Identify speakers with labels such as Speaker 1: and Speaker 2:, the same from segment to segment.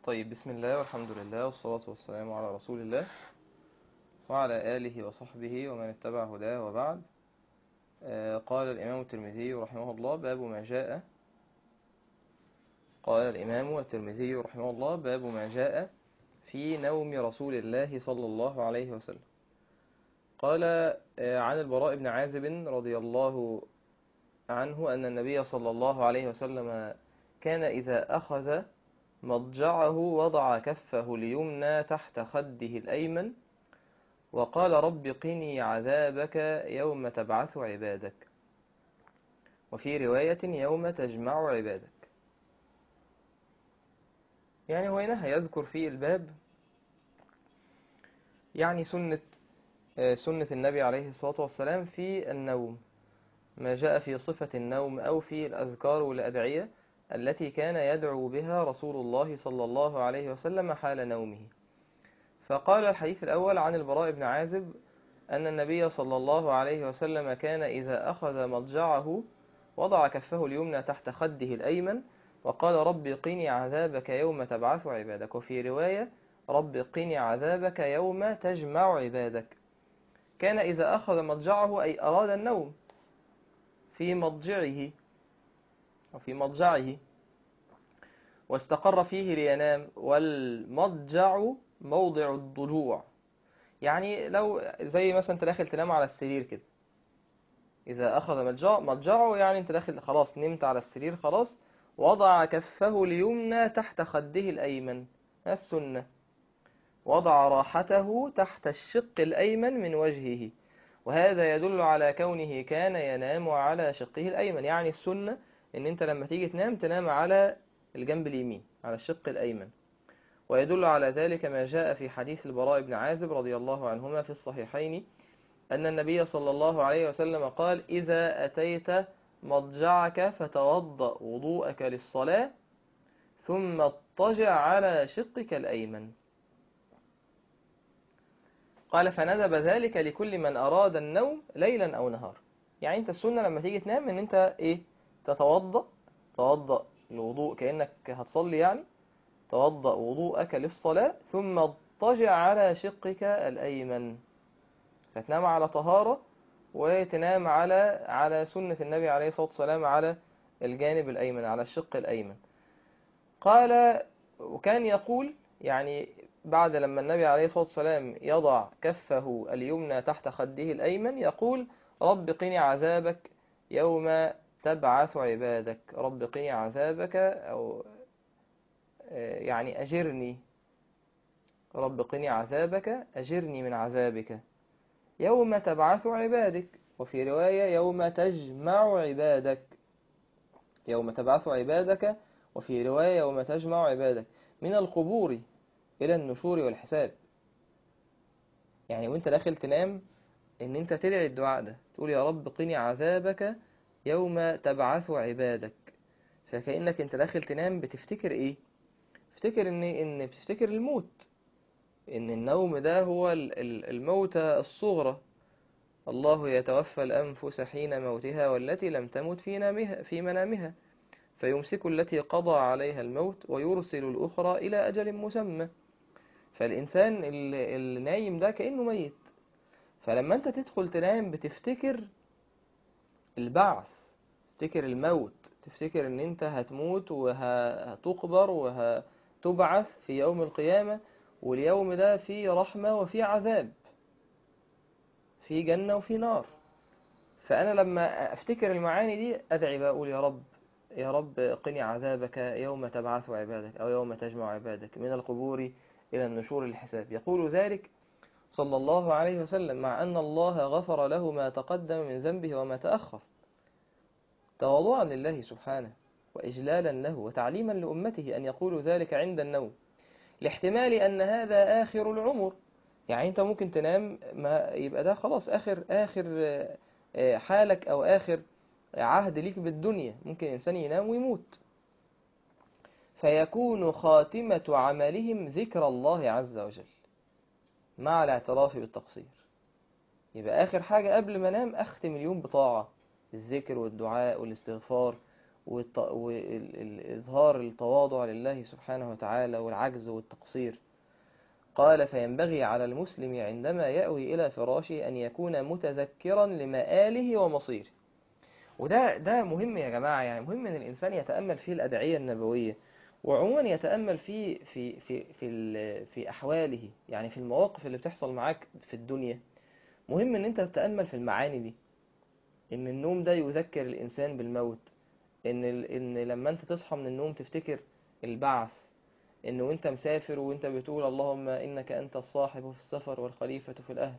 Speaker 1: طيب بسم الله والحمد لله والصلاة والسلام على رسول الله وعلى آله وصحبه ومن اتبع هداه وبعد آه، قال الإمام الترمذي رحمه الله باب ما جاء قال الإمام الترمذي رحمه الله باب ما جاء في نوم رسول الله صلى الله عليه وسلم قال آه، عن البراء بن عازب رضي الله عنه أن النبي صلى الله عليه وسلم كان إذا أخذ مضجعه وضع كفه اليمنى تحت خده الأيمن وقال رب قني عذابك يوم تبعث عبادك وفي رواية يوم تجمع عبادك يعني هو هنا هيذكر في الباب يعني سنة سنة النبي عليه الصلاة والسلام في النوم ما جاء في صفة النوم أو في الأذكار والأدعية التي كان يدعو بها رسول الله صلى الله عليه وسلم حال نومه فقال الحديث الأول عن البراء بن عازب أن النبي صلى الله عليه وسلم كان إذا أخذ مضجعه وضع كفه اليمنى تحت خده الأيمن وقال رب قني عذابك يوم تبعث عبادك وفي رواية رب قني عذابك يوم تجمع عبادك كان إذا أخذ مضجعه أي أراد النوم في مضجعه وفي مضجعه واستقر فيه لينام والمضجع موضع الضجوع يعني لو زي مثلا انت داخل تنام على السرير كده إذا أخذ مضجع مضجعه يعني انت داخل خلاص نمت على السرير خلاص وضع كفه اليمنى تحت خده الأيمن السنة وضع راحته تحت الشق الأيمن من وجهه وهذا يدل على كونه كان ينام على شقه الأيمن يعني السنة ان انت لما تيجي تنام تنام على الجنب اليمين على الشق الأيمن ويدل على ذلك ما جاء في حديث البراء بن عازب رضي الله عنهما في الصحيحين أن النبي صلى الله عليه وسلم قال إذا أتيت مضجعك فتوضأ وضوءك للصلاة ثم اضطجع على شقك الأيمن قال فندب ذلك لكل من أراد النوم ليلا أو نهار يعني انت السنة لما تيجي تنام ان انت ايه تتوضأ توضأ الوضوء كأنك هتصلي يعني توضأ وضوءك للصلاة ثم اضطجع على شقك الأيمن فتنام على طهارة وتنام على على سنة النبي عليه الصلاة والسلام على الجانب الأيمن على الشق الأيمن قال وكان يقول يعني بعد لما النبي عليه الصلاة والسلام يضع كفه اليمنى تحت خده الأيمن يقول رب قني عذابك يوم تبعث عبادك رب قني عذابك أو يعني أجرني رب قني عذابك أجرني من عذابك يوم تبعث عبادك وفي رواية يوم تجمع عبادك يوم تبعث عبادك وفي رواية يوم تجمع عبادك من القبور إلى النشور والحساب يعني وانت داخل تنام ان انت تدعي الدعاء ده تقول يا رب قني عذابك يوم تبعث عبادك فكأنك انت داخل تنام بتفتكر ايه بتفتكر ان ان بتفتكر الموت ان النوم ده هو الموتى الصغرى الله يتوفى الأنفس حين موتها والتي لم تمت في, نامها في منامها فيمسك التي قضى عليها الموت ويرسل الأخرى إلى أجل مسمى فالإنسان النايم ده كأنه ميت فلما أنت تدخل تنام بتفتكر البعث تفتكر الموت تفتكر ان انت هتموت وهتقبر وهتبعث في يوم القيامة واليوم ده فيه رحمة وفيه عذاب في جنة وفي نار فأنا لما أفتكر المعاني دي أدعي بقى أقول يا رب يا رب قني عذابك يوم تبعث عبادك أو يوم تجمع عبادك من القبور إلى النشور الحساب يقول ذلك صلى الله عليه وسلم مع أن الله غفر له ما تقدم من ذنبه وما تأخر تواضعا لله سبحانه وإجلالا له وتعليما لأمته أن يقول ذلك عند النوم لاحتمال أن هذا آخر العمر يعني أنت ممكن تنام ما يبقى ده خلاص آخر آخر حالك أو آخر عهد ليك بالدنيا ممكن إنسان ينام ويموت فيكون خاتمة عملهم ذكر الله عز وجل مع الاعتراف بالتقصير يبقى آخر حاجة قبل ما انام أختم اليوم بطاعة الذكر والدعاء والاستغفار وإظهار التواضع لله سبحانه وتعالى والعجز والتقصير قال فينبغي على المسلم عندما يأوي إلى فراشه أن يكون متذكرا لمآله ومصيره وده ده مهم يا جماعة يعني مهم أن الإنسان يتأمل فيه الأدعية النبوية وعموما يتأمل في في في في في أحواله يعني في المواقف اللي بتحصل معاك في الدنيا مهم ان انت تتأمل في المعاني دي ان النوم ده يذكر الانسان بالموت ان ال... ان لما انت تصحى من النوم تفتكر البعث ان وانت مسافر وانت بتقول اللهم انك انت الصاحب في السفر والخليفة في الاهل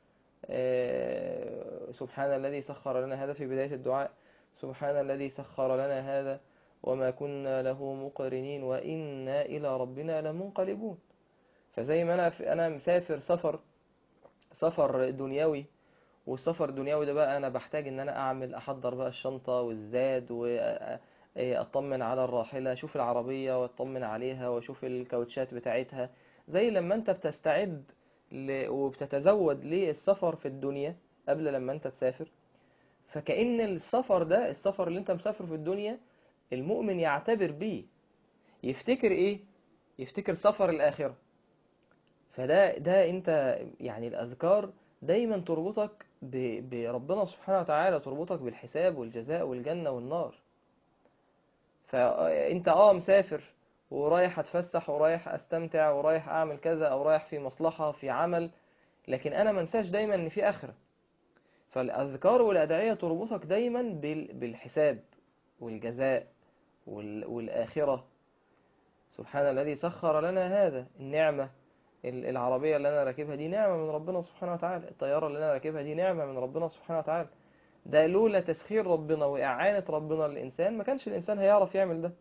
Speaker 1: آه... سبحان الذي سخر لنا هذا في بداية الدعاء سبحان الذي سخر لنا هذا وما كنا له مقرنين وإنا إلى ربنا لمنقلبون فزي ما أنا في أنا مسافر سفر سفر دنيوي والسفر الدنيوي ده بقى أنا بحتاج إن أنا أعمل أحضر بقى الشنطة والزاد وأطمن على الراحلة أشوف العربية وأطمن عليها وأشوف الكاوتشات بتاعتها زي لما أنت بتستعد ل... وبتتزود للسفر في الدنيا قبل لما أنت تسافر فكأن السفر ده السفر اللي أنت مسافر في الدنيا المؤمن يعتبر بيه يفتكر ايه يفتكر سفر الآخرة فده ده انت يعني الأذكار دايما تربطك ب- بربنا سبحانه وتعالى تربطك بالحساب والجزاء والجنة والنار فانت اه مسافر ورايح اتفسح ورايح استمتع ورايح اعمل كذا او رايح في مصلحة في عمل لكن انا منساش دايما ان في اخرة فالاذكار والادعية تربطك دايما بال- بالحساب والجزاء وال- والآخرة سبحان الذي سخر لنا هذا النعمة ال- العربية اللي أنا راكبها دي نعمة من ربنا سبحانه وتعالى الطيارة اللي أنا راكبها دي نعمة من ربنا سبحانه وتعالى ده لولا تسخير ربنا وإعانة ربنا للإنسان ما كانش الإنسان هيعرف يعمل ده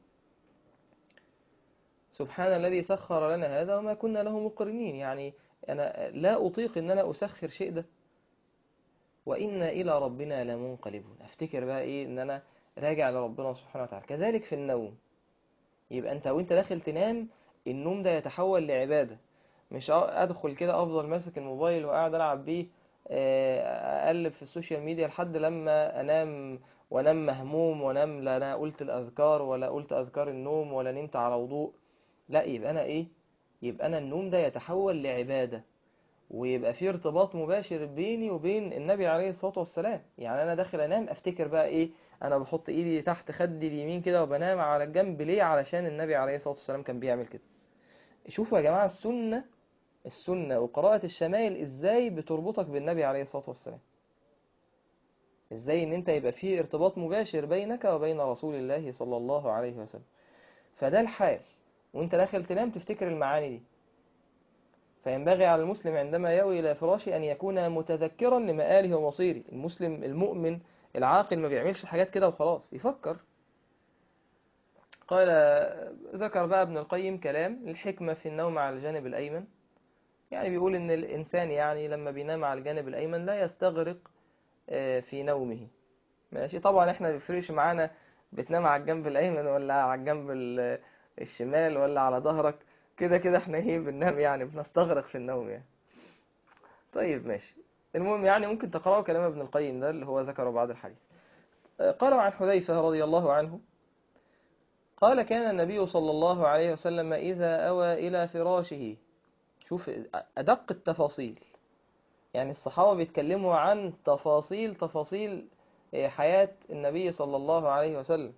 Speaker 1: سبحان الذي سخر لنا هذا وما كنا له مقرنين يعني أنا لا أطيق إن أنا أسخر شيء ده وإنا إلى ربنا لمنقلبون أفتكر بقى إيه إن أنا راجع لربنا سبحانه وتعالى كذلك في النوم يبقى أنت وأنت داخل تنام النوم ده يتحول لعبادة مش أدخل كده أفضل ماسك الموبايل وقاعد ألعب بيه أقلب في السوشيال ميديا لحد لما أنام وأنام مهموم وأنام لا أنا قلت الأذكار ولا قلت أذكار النوم ولا نمت على وضوء لا يبقى أنا إيه يبقى أنا النوم ده يتحول لعبادة ويبقى في ارتباط مباشر بيني وبين النبي عليه الصلاة والسلام يعني أنا داخل أنام أفتكر بقى إيه أنا بحط إيدي تحت خدي اليمين كده وبنام على الجنب ليه علشان النبي عليه الصلاة والسلام كان بيعمل كده شوفوا يا جماعة السنة السنة وقراءة الشمائل إزاي بتربطك بالنبي عليه الصلاة والسلام إزاي إن أنت يبقى فيه ارتباط مباشر بينك وبين رسول الله صلى الله عليه وسلم فده الحال وانت داخل تنام تفتكر المعاني دي فينبغي على المسلم عندما يأوي إلى فراشه أن يكون متذكرا لمآله ومصيره المسلم المؤمن العاقل ما بيعملش حاجات كده وخلاص يفكر قال ذكر بقى ابن القيم كلام الحكمة في النوم على الجانب الأيمن يعني بيقول إن الإنسان يعني لما بينام على الجانب الأيمن لا يستغرق في نومه ماشي طبعا احنا بيفرقش معانا بتنام على الجنب الأيمن ولا على الجنب الشمال ولا على ظهرك كده كده احنا ايه بننام يعني بنستغرق في النوم يعني طيب ماشي المهم يعني ممكن تقرأوا كلام ابن القيم ده اللي هو ذكره بعد الحديث قال عن حذيفة رضي الله عنه قال كان النبي صلى الله عليه وسلم إذا أوى إلى فراشه شوف أدق التفاصيل يعني الصحابة بيتكلموا عن تفاصيل تفاصيل حياة النبي صلى الله عليه وسلم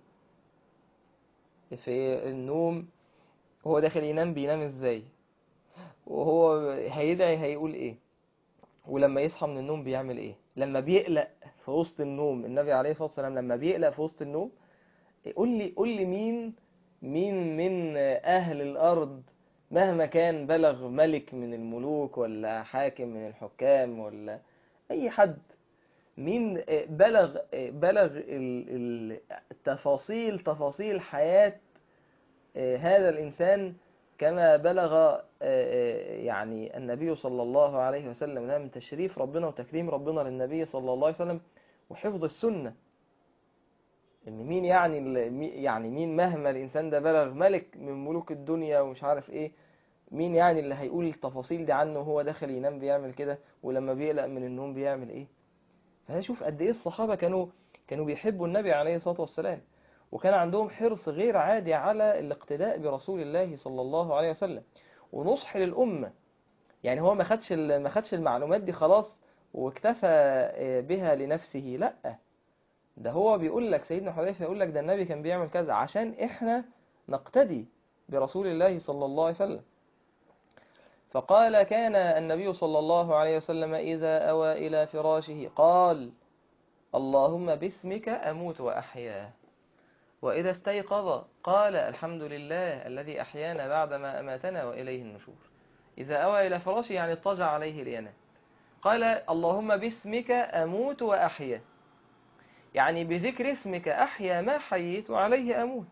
Speaker 1: في النوم هو داخل ينام بينام ازاي وهو هيدعي هيقول ايه ولما يصحى من النوم بيعمل ايه لما بيقلق في وسط النوم النبي عليه الصلاة والسلام لما بيقلق في وسط النوم قول لي قول لي مين مين من اهل الارض مهما كان بلغ ملك من الملوك ولا حاكم من الحكام ولا اي حد مين بلغ بلغ التفاصيل تفاصيل حياة هذا الإنسان كما بلغ يعني النبي صلى الله عليه وسلم ده من تشريف ربنا وتكريم ربنا للنبي صلى الله عليه وسلم وحفظ السنة إن مين يعني يعني مين مهما الإنسان ده بلغ ملك من ملوك الدنيا ومش عارف إيه مين يعني اللي هيقول التفاصيل دي عنه وهو داخل ينام بيعمل كده ولما بيقلق من النوم بيعمل إيه فشوف قد إيه الصحابة كانوا كانوا بيحبوا النبي عليه الصلاة والسلام وكان عندهم حرص غير عادي على الاقتداء برسول الله صلى الله عليه وسلم ونصح للأمة يعني هو ما خدش ال- ما خدش المعلومات دي خلاص واكتفى آه، بها لنفسه لا ده هو بيقول لك سيدنا حذيفة يقول لك ده النبي كان بيعمل كذا عشان احنا نقتدي برسول الله صلى الله عليه وسلم فقال كان النبي صلى الله عليه وسلم إذا أوى إلى فراشه قال اللهم باسمك أموت وأحيا وإذا استيقظ قال الحمد لله الذي أحيانا بعدما أماتنا وإليه النشور إذا أوى إلى فراشه يعني اضطجع عليه لينام قال اللهم باسمك أموت وأحيا يعني بذكر اسمك أحيا ما حييت وعليه أموت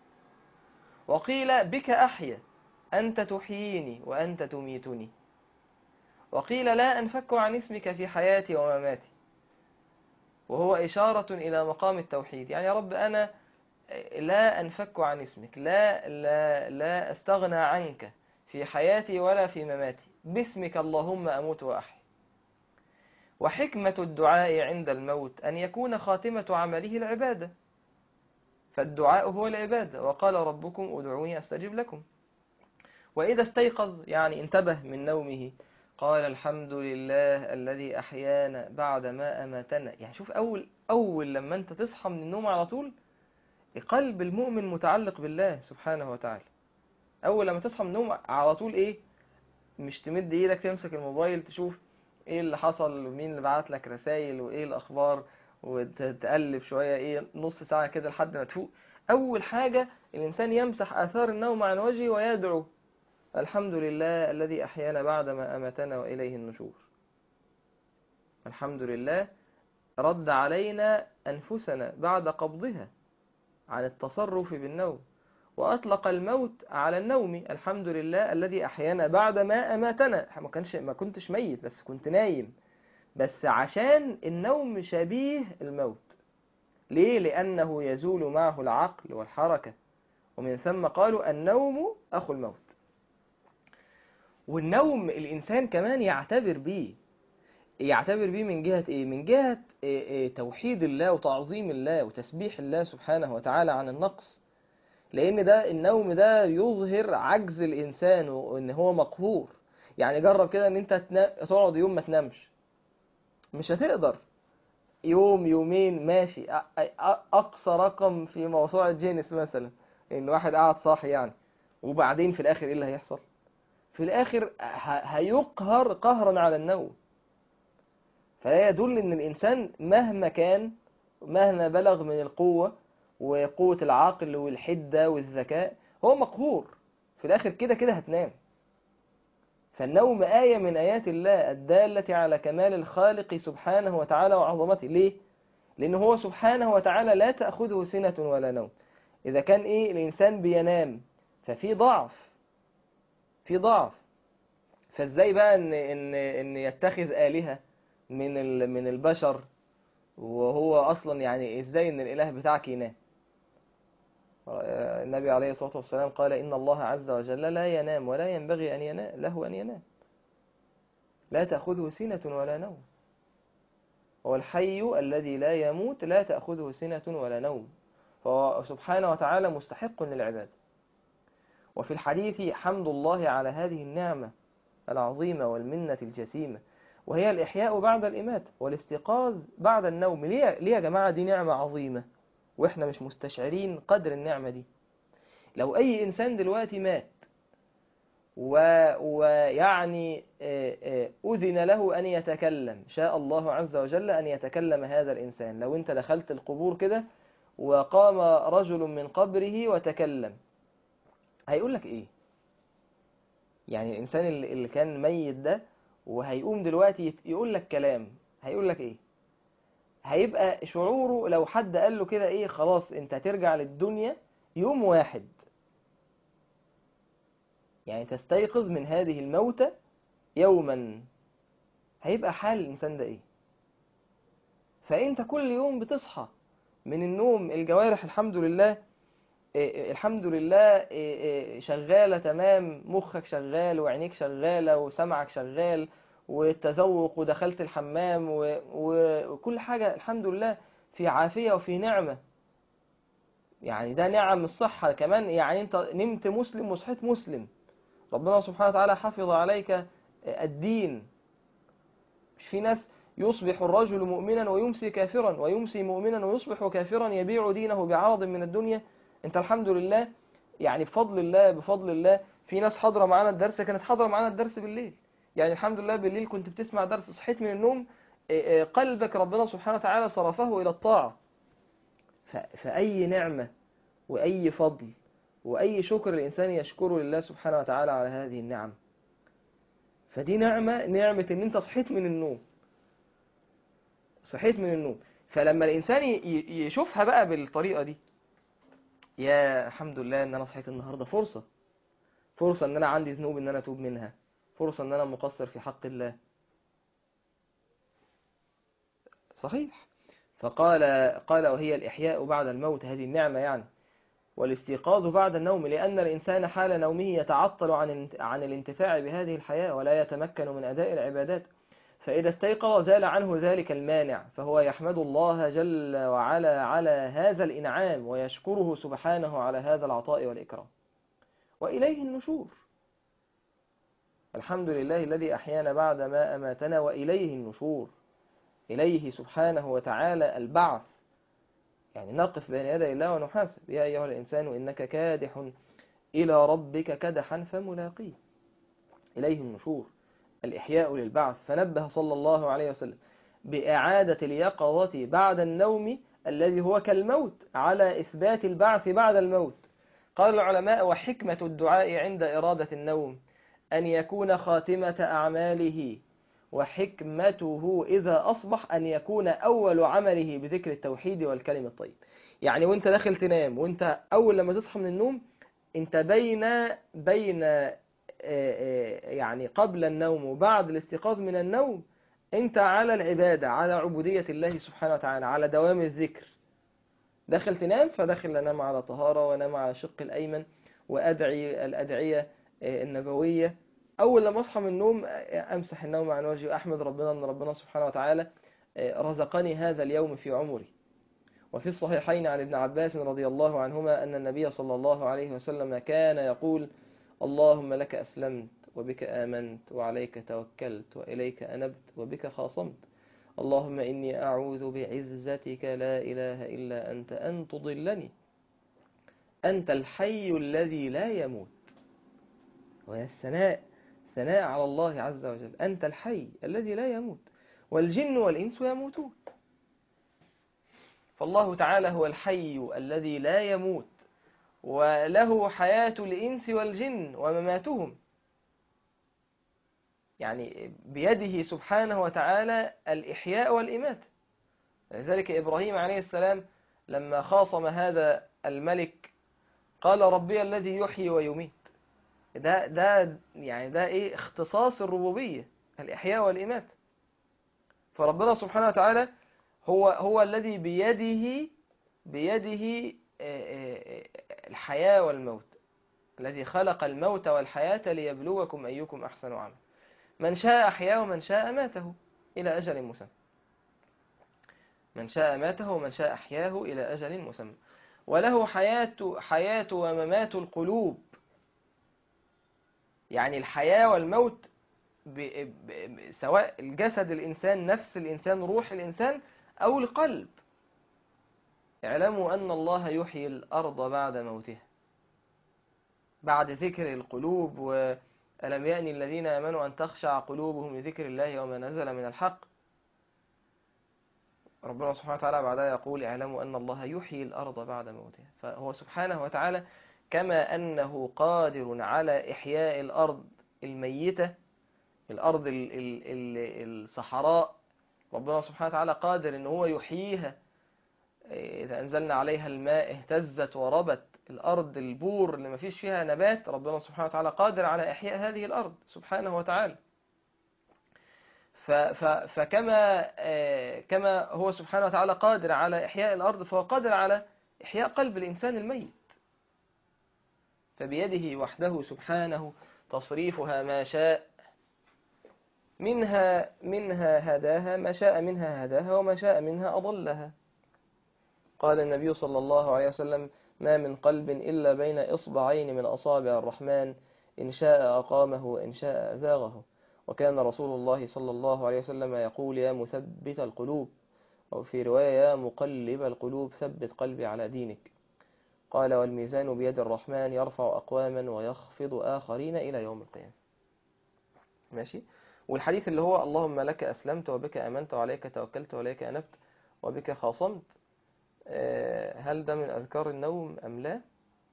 Speaker 1: وقيل بك أحيا أنت تحييني وأنت تميتني وقيل لا أنفك عن اسمك في حياتي ومماتي وهو إشارة إلى مقام التوحيد يعني يا رب أنا لا أنفك عن اسمك لا, لا, لا أستغنى عنك في حياتي ولا في مماتي باسمك اللهم أموت وأحيا وحكمة الدعاء عند الموت أن يكون خاتمة عمله العبادة فالدعاء هو العبادة وقال ربكم ادعوني أستجب لكم وإذا استيقظ يعني انتبه من نومه قال الحمد لله الذي أحيانا بعد ما أماتنا يعني شوف أول أول لما أنت تصحى من النوم على طول قلب المؤمن متعلق بالله سبحانه وتعالى أول لما تصحى من النوم على طول إيه مش تمد إيدك تمسك الموبايل تشوف إيه اللي حصل ومين اللي بعت لك رسائل وإيه الأخبار وتقلب شوية إيه نص ساعة كده لحد ما تفوق أول حاجة الإنسان يمسح آثار النوم عن وجهه ويدعو الحمد لله الذي أحيانا بعدما أماتنا وإليه النشور الحمد لله رد علينا أنفسنا بعد قبضها عن التصرف بالنوم وأطلق الموت على النوم الحمد لله الذي أحيانا بعد ما أماتنا ما كانش ما كنتش ميت بس كنت نايم بس عشان النوم شبيه الموت ليه لأنه يزول معه العقل والحركة ومن ثم قالوا النوم أخو الموت والنوم الإنسان كمان يعتبر بيه يعتبر بيه من جهة إيه؟ من جهة إيه إيه توحيد الله وتعظيم الله وتسبيح الله سبحانه وتعالى عن النقص لأن ده النوم ده يظهر عجز الإنسان وإن هو مقهور يعني جرب كده إن أنت تنا- تقعد يوم ما تنامش مش هتقدر يوم يومين ماشي أ- أ- أقصى رقم في موسوعة جينيس مثلا إن واحد قاعد صاحي يعني وبعدين في الآخر إيه اللي هيحصل؟ في الآخر ه- هيقهر قهرا على النوم فلا يدل ان الانسان مهما كان مهما بلغ من القوة وقوة العقل والحدة والذكاء هو مقهور في الاخر كده كده هتنام فالنوم آية من آيات الله الدالة على كمال الخالق سبحانه وتعالى وعظمته ليه؟ لأن هو سبحانه وتعالى لا تأخذه سنة ولا نوم إذا كان إيه الإنسان بينام ففي ضعف في ضعف فازاي بقى ان ان ان يتخذ آلهة من ال- من البشر وهو اصلا يعني ازاي ان الاله بتاعك ينام النبي عليه الصلاة والسلام قال إن الله عز وجل لا ينام ولا ينبغي أن ينام له أن ينام لا تأخذه سنة ولا نوم هو الحي الذي لا يموت لا تأخذه سنة ولا نوم فهو سبحانه وتعالى مستحق للعباد وفي الحديث حمد الله على هذه النعمة العظيمة والمنة الجسيمة وهي الإحياء بعد الإماتة والاستيقاظ بعد النوم ليه, ليه يا جماعة دي نعمة عظيمة وإحنا مش مستشعرين قدر النعمة دي لو أي إنسان دلوقتي مات و... ويعني آه، آه، أذن له أن يتكلم شاء الله عز وجل أن يتكلم هذا الإنسان لو أنت دخلت القبور كده وقام رجل من قبره وتكلم هيقول لك إيه يعني الإنسان اللي اللي كان ميت ده وهيقوم دلوقتي يت- يقول لك كلام هيقول لك ايه هيبقى شعوره لو حد قال له كده ايه خلاص انت هترجع للدنيا يوم واحد يعني تستيقظ من هذه الموتة يوما هيبقى حال الانسان ده ايه فانت كل يوم بتصحى من النوم الجوارح الحمد لله إيه، الحمد لله إيه، إيه، شغالة تمام مخك شغال وعينيك شغالة وسمعك شغال والتذوق ودخلت الحمام و- و- وكل حاجة الحمد لله في عافية وفي نعمة يعني ده نعم الصحة كمان يعني انت نمت مسلم وصحيت مسلم ربنا سبحانه وتعالى حفظ عليك الدين مش في ناس يصبح الرجل مؤمنا ويمسي كافرا ويمسي مؤمنا ويصبح كافرا يبيع دينه بعرض من الدنيا انت الحمد لله يعني بفضل الله بفضل الله في ناس حاضرة معانا الدرس كانت حاضرة معانا الدرس بالليل يعني الحمد لله بالليل كنت بتسمع درس صحيت من النوم قلبك ربنا سبحانه وتعالى صرفه إلى الطاعة فأي نعمة وأي فضل وأي شكر الإنسان يشكره لله سبحانه وتعالى على هذه النعم فدي نعمة نعمة ان انت صحيت من النوم صحيت من النوم فلما الإنسان يشوفها بقى بالطريقة دي يا الحمد لله ان انا صحيت النهاردة فرصة فرصة ان انا عندي ذنوب ان انا اتوب منها فرصة ان انا مقصر في حق الله صحيح فقال قال وهي الإحياء بعد الموت هذه النعمة يعني والاستيقاظ بعد النوم لأن الإنسان حال نومه يتعطل عن عن الانتفاع بهذه الحياة ولا يتمكن من أداء العبادات فإذا استيقظ زال عنه ذلك المانع فهو يحمد الله جل وعلا على هذا الإنعام ويشكره سبحانه على هذا العطاء والإكرام وإليه النشور الحمد لله الذي أحيانا بعد ما أماتنا وإليه النشور إليه سبحانه وتعالى البعث يعني نقف بين يدي الله ونحاسب يا أيها الإنسان إنك كادح إلى ربك كدحا فملاقيه إليه النشور الإحياء للبعث فنبه صلى الله عليه وسلم بإعادة اليقظة بعد النوم الذي هو كالموت على إثبات البعث بعد الموت قال العلماء وحكمة الدعاء عند إرادة النوم أن يكون خاتمة أعماله وحكمته إذا أصبح أن يكون أول عمله بذكر التوحيد والكلم الطيب يعني وانت داخل تنام وانت أول لما تصحى من النوم انت بين بين يعني قبل النوم وبعد الاستيقاظ من النوم انت على العبادة على عبودية الله سبحانه وتعالى على دوام الذكر داخل تنام فداخل انام على طهارة وانام على شق الأيمن وأدعي الأدعية النبوية أول لما أصحى من النوم أمسح النوم عن وجهي وأحمد ربنا أن ربنا سبحانه وتعالى رزقني هذا اليوم في عمري وفي الصحيحين عن ابن عباس رضي الله عنهما أن النبي صلى الله عليه وسلم كان يقول اللهم لك أسلمت وبك آمنت وعليك توكلت وإليك أنبت وبك خاصمت اللهم إني أعوذ بعزتك لا إله إلا أنت أن تضلني أنت الحي الذي لا يموت وهي الثناء ثناء على الله عز وجل أنت الحي الذي لا يموت والجن والإنس يموتون فالله تعالى هو الحي الذي لا يموت وله حياة الإنس والجن ومماتهم يعني بيده سبحانه وتعالى الإحياء والإماتة لذلك إبراهيم عليه السلام لما خاصم هذا الملك قال ربي الذي يحيي ويميت ده ده يعني ده ايه اختصاص الربوبية الإحياء والإماتة فربنا سبحانه وتعالى هو هو الذي بيده بيده الحياة والموت الذي خلق الموت والحياة ليبلوكم أيكم أحسن عملا من شاء أحياه ومن شاء ماته إلى أجل مسمى من شاء ماته ومن شاء أحياه إلى أجل مسمى وله حياة حياة وممات القلوب يعني الحياة والموت ب... ب... سواء الجسد الإنسان نفس الإنسان روح الإنسان أو القلب اعلموا أن الله يحيي الأرض بعد موتها بعد ذكر القلوب وألم يأن الذين آمنوا أن تخشع قلوبهم لذكر الله وما نزل من الحق ربنا سبحانه وتعالى بعدها يقول اعلموا أن الله يحيي الأرض بعد موتها فهو سبحانه وتعالى كما أنه قادر على إحياء الأرض الميتة الأرض ال ال ال الصحراء ربنا سبحانه وتعالى قادر أنه هو يحييها إذا أنزلنا عليها الماء اهتزت وربت الأرض البور اللي ما فيش فيها نبات ربنا سبحانه وتعالى قادر على إحياء هذه الأرض سبحانه وتعالى فكما كما هو سبحانه وتعالى قادر على إحياء الأرض فهو قادر على إحياء قلب الإنسان الميت فبيده وحده سبحانه تصريفها ما شاء منها منها هداها ما شاء منها هداها وما شاء منها أضلها قال النبي صلى الله عليه وسلم ما من قلب إلا بين إصبعين من أصابع الرحمن إن شاء أقامه وإن شاء أزاغه وكان رسول الله صلى الله عليه وسلم يقول يا مثبت القلوب أو في رواية يا مقلب القلوب ثبت قلبي على دينك قال والميزان بيد الرحمن يرفع أقواما ويخفض آخرين إلى يوم القيامة ماشي والحديث اللي هو اللهم لك أسلمت وبك أمنت وعليك توكلت وإليك أنبت وبك خاصمت آه، هل ده من أذكار النوم أم لا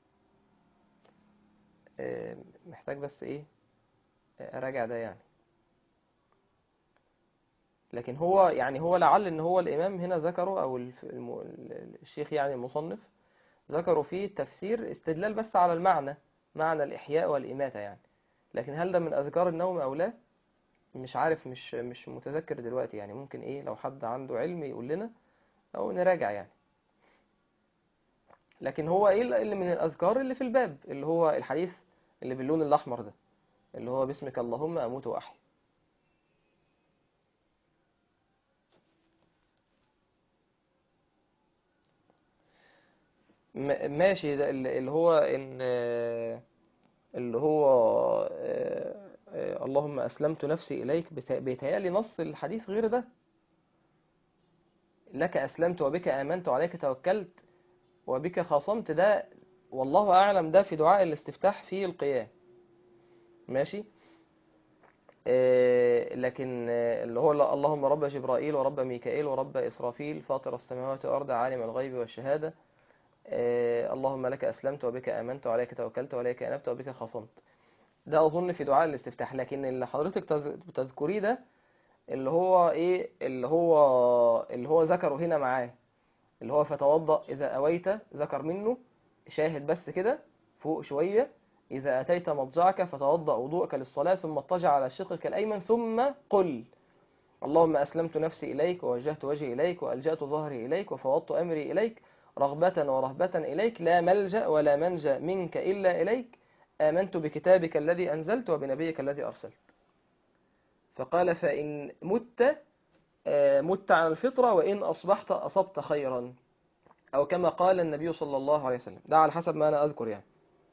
Speaker 1: آه، محتاج بس إيه آه، أراجع ده يعني لكن هو يعني هو لعل ان هو الامام هنا ذكره او الف- الم- الشيخ يعني المصنف ذكروا فيه التفسير استدلال بس على المعنى معنى الإحياء والإماتة يعني لكن هل ده من أذكار النوم أو لا مش عارف مش مش متذكر دلوقتي يعني ممكن إيه لو حد عنده علم يقول لنا أو نراجع يعني لكن هو إيه اللي من الأذكار اللي في الباب اللي هو الحديث اللي باللون الأحمر ده اللي هو باسمك اللهم أموت وأحيا م- ماشي ده اللي اللي هو إن اللي هو آه، آه، اللهم أسلمت نفسي إليك بت- بيتهيألي نص الحديث غير ده لك أسلمت وبك آمنت وعليك توكلت وبك خاصمت ده والله أعلم ده في دعاء الاستفتاح في القيام ماشي آه، لكن آه، اللي هو اللهم رب جبرائيل ورب ميكائيل ورب إسرافيل فاطر السماوات والأرض عالم الغيب والشهادة آه، اللهم لك أسلمت وبك آمنت وعليك توكلت وعليك أنبت وبك خاصمت ده أظن في دعاء الاستفتاح لكن اللي حضرتك تذ- بتذكريه ده اللي هو إيه اللي هو اللي هو ذكره هنا معاه اللي هو فتوضأ إذا أويت ذكر منه شاهد بس كده فوق شوية إذا أتيت مضجعك فتوضأ وضوءك للصلاة ثم اضطجع على شقك الأيمن ثم قل اللهم أسلمت نفسي إليك ووجهت وجهي إليك وألجأت ظهري إليك وفوضت أمري إليك رغبة ورهبة إليك لا ملجأ ولا منجأ منك إلا إليك آمنت بكتابك الذي أنزلت وبنبيك الذي أرسلت فقال فإن مت آه، مت على الفطرة وإن أصبحت أصبت خيرا أو كما قال النبي صلى الله عليه وسلم ده على حسب ما أنا أذكر يعني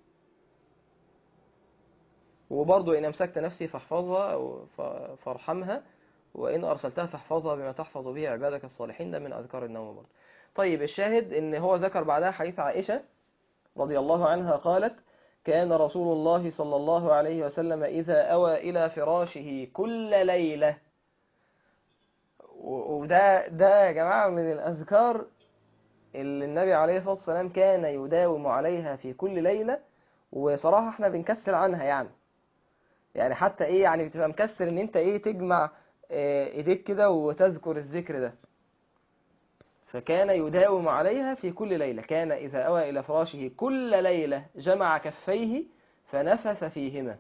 Speaker 1: وبرضه إن أمسكت نفسي فاحفظها أو ف- فارحمها وإن أرسلتها فاحفظها بما تحفظ به عبادك الصالحين ده من أذكار النوم برضه طيب الشاهد إن هو ذكر بعدها حديث عائشة رضي الله عنها قالت كان رسول الله صلى الله عليه وسلم إذا أوى إلى فراشه كل ليلة و- وده ده يا جماعة من الأذكار اللي النبي عليه الصلاة والسلام كان يداوم عليها في كل ليلة وصراحة احنا بنكسل عنها يعني يعني حتى ايه يعني بتبقى مكسل ان انت ايه تجمع اه، ايديك كده وتذكر الذكر ده فكان يداوم عليها في كل ليلة كان إذا أوى إلى فراشه كل ليلة جمع كفيه فنفث فيهما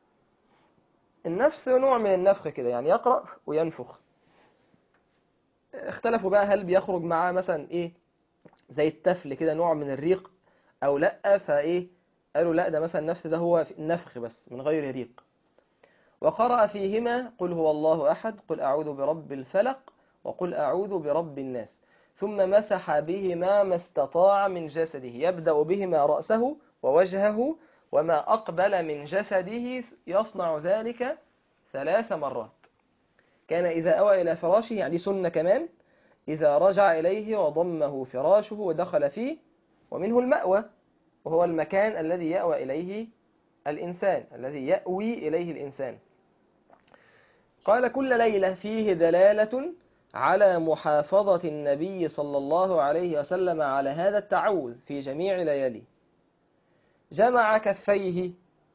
Speaker 1: النفس نوع من النفخ كده يعني يقرأ وينفخ اختلفوا بقى هل بيخرج معاه مثلا ايه زي التفل كده نوع من الريق او لا فايه قالوا لا ده مثلا النفس ده هو النفخ بس من غير ريق وقرأ فيهما قل هو الله أحد قل أعوذ برب الفلق وقل أعوذ برب الناس ثم مسح بهما ما استطاع من جسده يبدأ بهما رأسه ووجهه وما أقبل من جسده يصنع ذلك ثلاث مرات كان إذا أوى إلى فراشه يعني سنة كمان إذا رجع إليه وضمه فراشه ودخل فيه ومنه المأوى وهو المكان الذي يأوى إليه الإنسان الذي يأوي إليه الإنسان قال كل ليلة فيه دلالة على محافظة النبي صلى الله عليه وسلم على هذا التعوذ في جميع لياليه جمع كفيه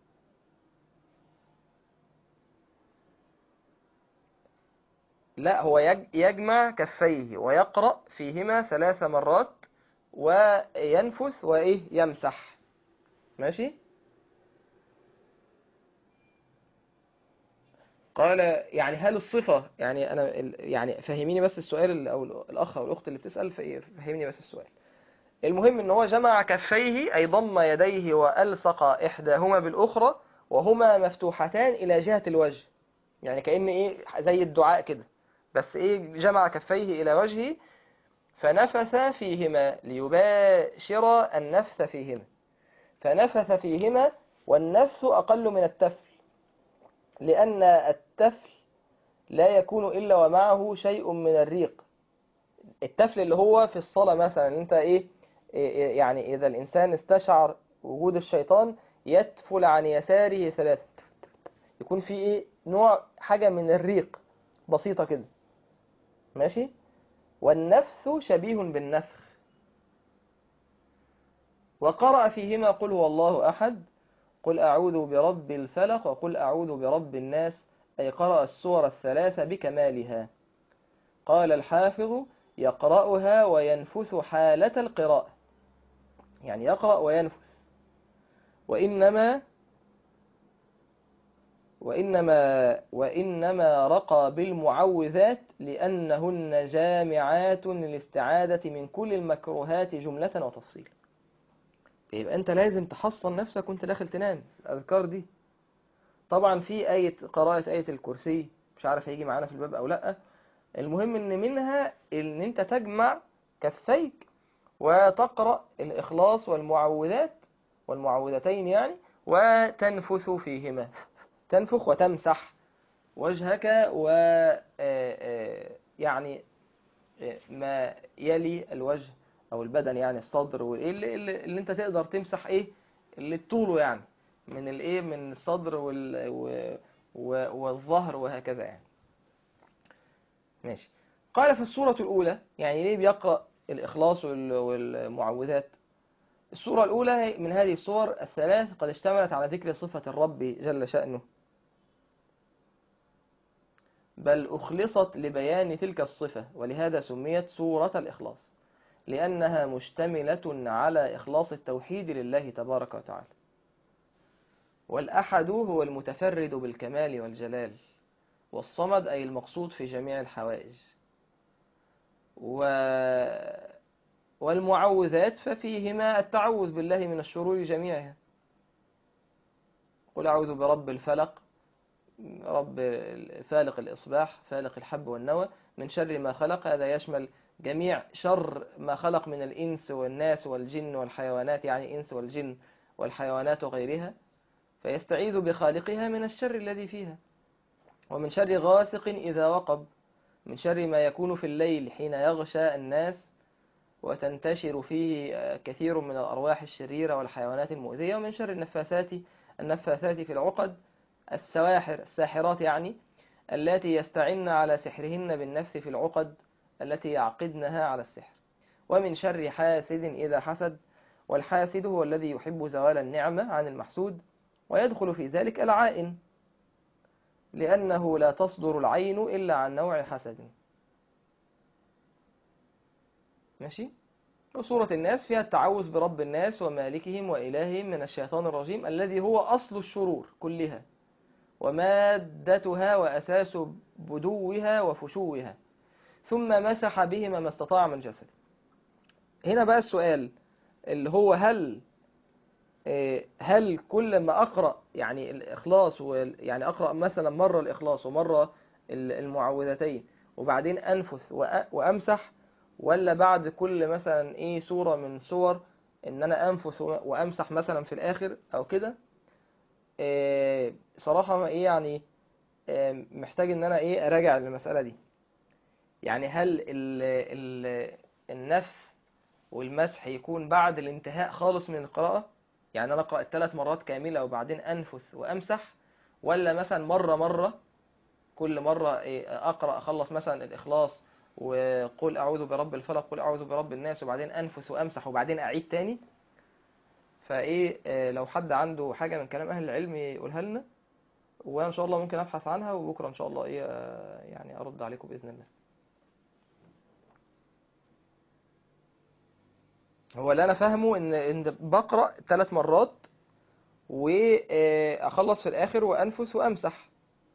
Speaker 1: لا هو يج- يجمع كفيه ويقرأ فيهما ثلاث مرات وينفث وإيه يمسح ماشي قال يعني هل الصفة يعني أنا ال- يعني فهميني بس السؤال ال- أو الأخ أو الأخت اللي بتسأل في- فهمني بس السؤال المهم إن هو جمع كفيه أي ضم يديه وألصق إحداهما بالأخرى وهما مفتوحتان إلى جهة الوجه يعني كأن إيه زي الدعاء كده بس إيه جمع كفيه إلى وجهه فنفث فيهما ليباشر النفث فيهما فنفث فيهما والنفث أقل من التفل لأن التفل لا يكون إلا ومعه شيء من الريق التفل اللي هو في الصلاة مثلا انت ايه إيه- يعني اذا الانسان استشعر وجود الشيطان يتفل عن يساره ثلاثة يكون في ايه نوع حاجة من الريق بسيطة كده ماشي والنفث شبيه بالنفخ وقرأ فيهما قل هو الله أحد قل أعوذ برب الفلق وقل أعوذ برب الناس أي قرأ السور الثلاثة بكمالها قال الحافظ يقرأها وينفث حالة القراءة يعني يقرأ وينفث وإنما وإنما وإنما رقى بالمعوذات لأنهن جامعات للاستعادة من كل المكروهات جملة وتفصيلا يبقى أنت لازم تحصن نفسك وأنت داخل تنام الأذكار دي طبعا في آية قراءة آية الكرسي مش عارف هيجي معانا في الباب أو لأ المهم ان منها ان انت تجمع كفيك وتقرأ الإخلاص والمعوذات والمعوذتين يعني وتنفث فيهما تنفخ وتمسح وجهك و يعني ما يلي الوجه او البدن يعني الصدر واللي اللي, اللي انت تقدر تمسح ايه اللي طوله يعني من الايه من الصدر وال والظهر وهكذا يعني ماشي قال في السورة الأولى يعني ليه بيقرأ الإخلاص والمعوذات السورة الأولى من هذه السور الثلاث قد اشتملت على ذكر صفة الرب جل شأنه بل أخلصت لبيان تلك الصفة ولهذا سميت سورة الإخلاص لأنها مشتملة على إخلاص التوحيد لله تبارك وتعالى والأحد هو المتفرد بالكمال والجلال والصمد أي المقصود في جميع الحوائج و... والمعوذات ففيهما التعوذ بالله من الشرور جميعها قل أعوذ برب الفلق رب فالق الإصباح فالق الحب والنوى من شر ما خلق هذا يشمل جميع شر ما خلق من الإنس والناس والجن والحيوانات يعني إنس والجن والحيوانات وغيرها فيستعيذ بخالقها من الشر الذي فيها ومن شر غاسق إذا وقب من شر ما يكون في الليل حين يغشى الناس وتنتشر فيه كثير من الأرواح الشريرة والحيوانات المؤذية ومن شر النفاثات النفاثات في العقد السواحر الساحرات يعني التي يستعن على سحرهن بالنفس في العقد التي يعقدنها على السحر ومن شر حاسد إذا حسد والحاسد هو الذي يحب زوال النعمة عن المحسود ويدخل في ذلك العائن لأنه لا تصدر العين إلا عن نوع حسد ماشي وسورة الناس فيها التعوذ برب الناس ومالكهم وإلههم من الشيطان الرجيم الذي هو أصل الشرور كلها ومادتها وأساس بدوها وفشوها ثم مسح بهما ما استطاع من جسد هنا بقى السؤال اللي هو هل هل كل ما أقرأ يعني الإخلاص يعني أقرأ مثلا مرة الإخلاص ومرة المعوذتين وبعدين أنفث وأمسح ولا بعد كل مثلا إيه سورة من سور إن أنا أنفث وأمسح مثلا في الآخر أو كده إيه صراحة إيه يعني إيه محتاج إن أنا إيه أراجع المسألة دي يعني هل ال ال النفث والمسح يكون بعد الانتهاء خالص من القراءة يعني أنا أقرأ الثلاث مرات كاملة وبعدين أنفث وأمسح ولا مثلا مرة مرة كل مرة أقرأ أخلص مثلا الإخلاص وقل أعوذ برب الفلق قل أعوذ برب الناس وبعدين أنفث وأمسح وبعدين أعيد تاني فإيه لو حد عنده حاجة من كلام أهل العلم يقولها لنا وإن شاء الله ممكن أبحث عنها وبكرة إن شاء الله إيه يعني أرد عليكم بإذن الله هو اللي انا فاهمه ان ان بقرا ثلاث مرات واخلص في الاخر وانفث وامسح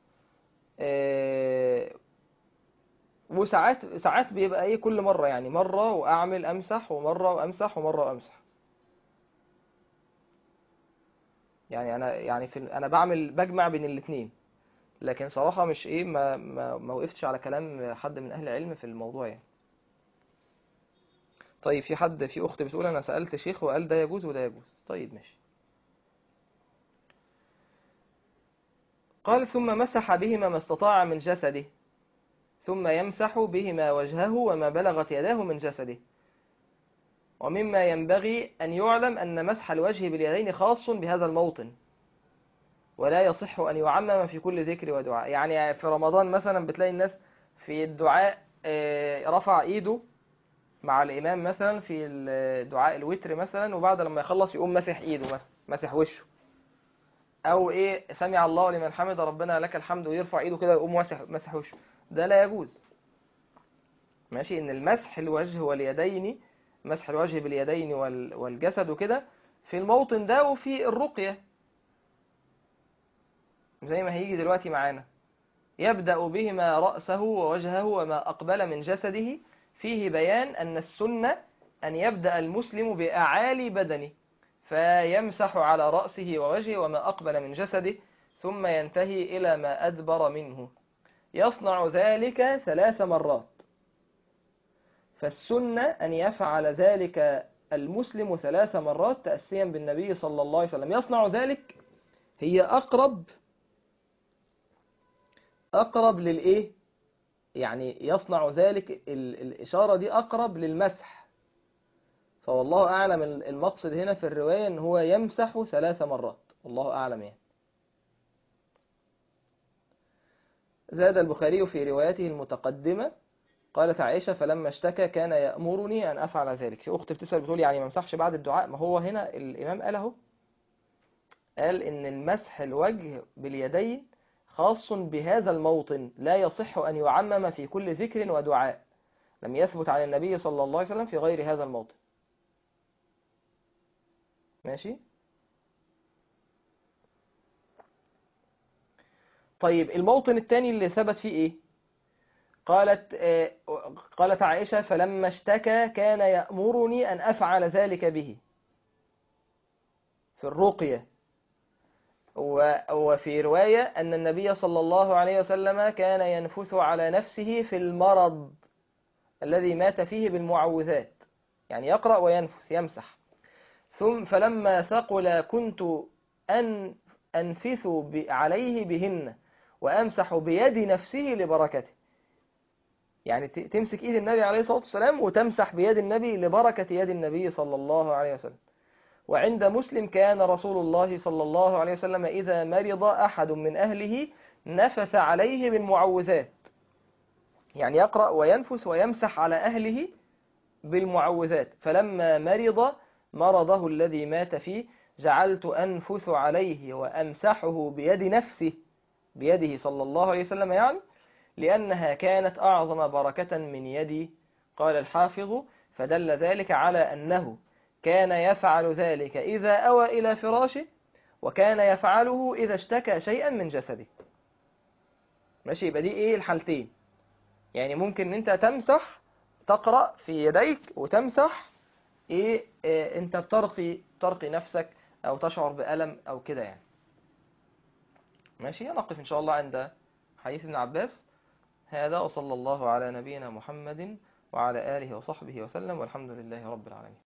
Speaker 1: وساعات ساعات بيبقى ايه كل مره يعني مره واعمل امسح ومره وامسح ومره وامسح يعني انا يعني في انا بعمل بجمع بين الاثنين لكن صراحه مش ايه ما ما, ما وقفتش على كلام حد من اهل العلم في الموضوع يعني طيب في حد في أخت بتقول أنا سألت شيخ وقال ده يجوز وده يجوز طيب ماشي قال ثم مسح بهما ما استطاع من جسده ثم يمسح بهما وجهه وما بلغت يداه من جسده ومما ينبغي أن يعلم أن مسح الوجه باليدين خاص بهذا الموطن ولا يصح أن يعمم في كل ذكر ودعاء يعني في رمضان مثلا بتلاقي الناس في الدعاء آه، رفع إيده مع الإمام مثلا في الدعاء الوتر مثلا وبعد لما يخلص يقوم مسح إيده مثلا مسح وشه أو إيه سمع الله لمن حمد ربنا لك الحمد ويرفع إيده كده ويقوم مسح مسح وشه ده لا يجوز ماشي إن المسح الوجه واليدين مسح الوجه باليدين وال- والجسد وكده في الموطن ده وفي الرقية زي ما هيجي دلوقتي معانا يبدأ بهما رأسه ووجهه وما أقبل من جسده فيه بيان أن السنة أن يبدأ المسلم بأعالي بدنه فيمسح على رأسه ووجهه وما أقبل من جسده ثم ينتهي إلى ما أدبر منه يصنع ذلك ثلاث مرات فالسنة أن يفعل ذلك المسلم ثلاث مرات تأسيا بالنبي صلى الله عليه وسلم يصنع ذلك هي أقرب أقرب للإيه يعني يصنع ذلك ال- الإشارة دي أقرب للمسح فوالله أعلم ال- المقصد هنا في الرواية أن هو يمسح ثلاث مرات والله أعلم يعني زاد البخاري في روايته المتقدمة قالت عائشة فلما اشتكى كان يأمرني أن أفعل ذلك في أخت بتسأل بتقول يعني ما مسحش بعد الدعاء ما هو هنا الإمام قال اهو قال إن المسح الوجه باليدين خاص بهذا الموطن لا يصح أن يعمم في كل ذكر ودعاء لم يثبت عن النبي صلى الله عليه وسلم في غير هذا الموطن ماشي طيب الموطن الثاني اللي ثبت فيه ايه قالت آه، قالت عائشة فلما اشتكى كان يأمرني أن أفعل ذلك به في الرقية و- وفي رواية أن النبي صلى الله عليه وسلم كان ينفث على نفسه في المرض الذي مات فيه بالمعوذات يعني يقرأ وينفث يمسح ثم فلما ثقل كنت أن أنفث ب- عليه بهن وأمسح بيد نفسه لبركته يعني ت- تمسك إيد النبي عليه الصلاة والسلام وتمسح بيد النبي لبركة يد النبي صلى الله عليه وسلم وعند مسلم كان رسول الله صلى الله عليه وسلم إذا مرض أحد من أهله نفث عليه بالمعوذات يعني يقرأ وينفث ويمسح على أهله بالمعوذات فلما مرض مرضه الذي مات فيه جعلت أنفث عليه وأمسحه بيد نفسه بيده صلى الله عليه وسلم يعني لأنها كانت أعظم بركة من يدي قال الحافظ فدل ذلك على أنه كان يفعل ذلك إذا أوى إلى فراشه وكان يفعله إذا اشتكى شيئا من جسده ماشي يبقى دي إيه الحالتين يعني ممكن ان انت تمسح تقرأ في يديك وتمسح ايه, إيه انت بترقي ترقي نفسك او تشعر بألم او كده يعني ماشي نقف ان شاء الله عند حديث ابن عباس هذا وصلى الله على نبينا محمد وعلى آله وصحبه وسلم والحمد لله رب العالمين